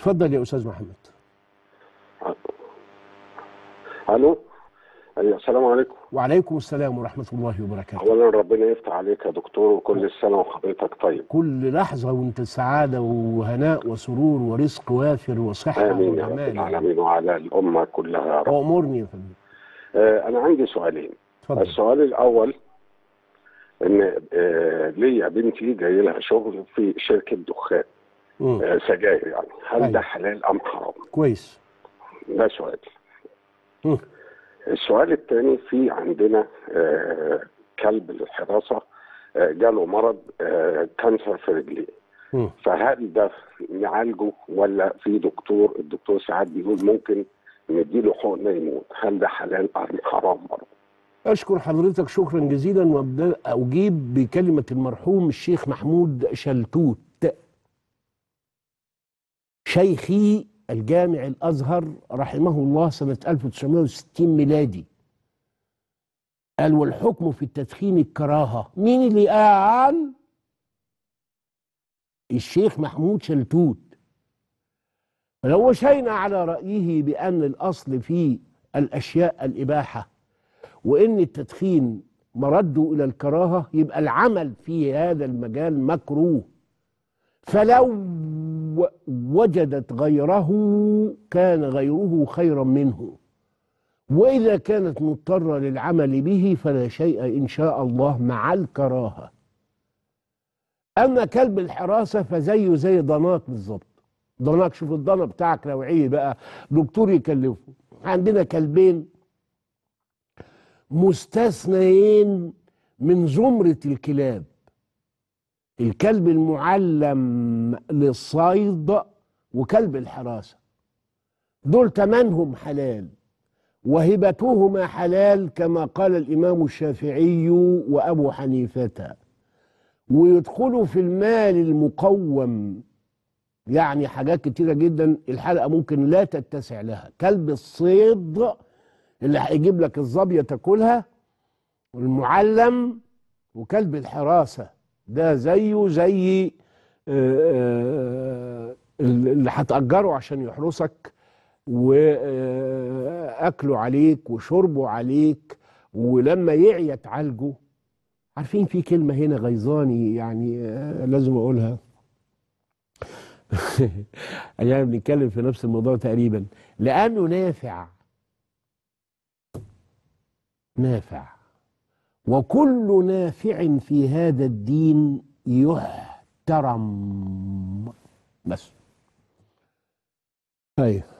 اتفضل يا استاذ محمد الو أيوة، السلام عليكم وعليكم السلام ورحمه الله وبركاته اولا ربنا يفتح عليك يا دكتور وكل سنه وحضرتك طيب كل لحظه وانت سعاده وهناء وسرور ورزق وافر وصحه امين يا رب وجمال العالمين وعلى الامه كلها يا رب وامرني يا فندم آه انا عندي سؤالين اتفضل السؤال الاول ان آه ليا بنتي جاي لها شغل في شركه دخان مم. آه سجاير يعني هل أيوة. ده حلال ام حرام؟ كويس ده سؤال مم. السؤال الثاني في عندنا آه كلب للحراسه آه جاله مرض آه كانسر في رجليه مم. فهل ده نعالجه ولا في دكتور الدكتور ساعات بيقول ممكن نديله حقنه يموت هل ده حلال ام حرام برضه؟ أشكر حضرتك شكرا جزيلا وأبدأ أجيب بكلمة المرحوم الشيخ محمود شلتوت شيخي الجامع الأزهر رحمه الله سنة 1960 ميلادي قال والحكم في التدخين الكراهة مين اللي قال الشيخ محمود شلتوت فلو مشينا على رأيه بأن الأصل في الأشياء الإباحة وان التدخين مرده الى الكراهه يبقى العمل في هذا المجال مكروه فلو وجدت غيره كان غيره خيرا منه واذا كانت مضطره للعمل به فلا شيء ان شاء الله مع الكراهه اما كلب الحراسه فزيه زي ضناك بالظبط ضناك شوف الضنا بتاعك نوعيه بقى دكتور يكلفه عندنا كلبين مستثنيين من زمرة الكلاب الكلب المعلم للصيد وكلب الحراسة دول تمنهم حلال وهبتهما حلال كما قال الإمام الشافعي وأبو حنيفة ويدخلوا في المال المقوم يعني حاجات كتيرة جدا الحلقة ممكن لا تتسع لها كلب الصيد اللي هيجيب لك الظبية تاكلها والمعلم وكلب الحراسة ده زيه زي آه، آه، اللي هتأجره عشان يحرسك وأكله عليك وشربه عليك ولما يعيا تعالجه عارفين في كلمة هنا غيظاني يعني آه، لازم أقولها يعني بنتكلم في نفس الموضوع تقريبا لأنه نافع نافع وكل نافع في هذا الدين يحترم بس ايوه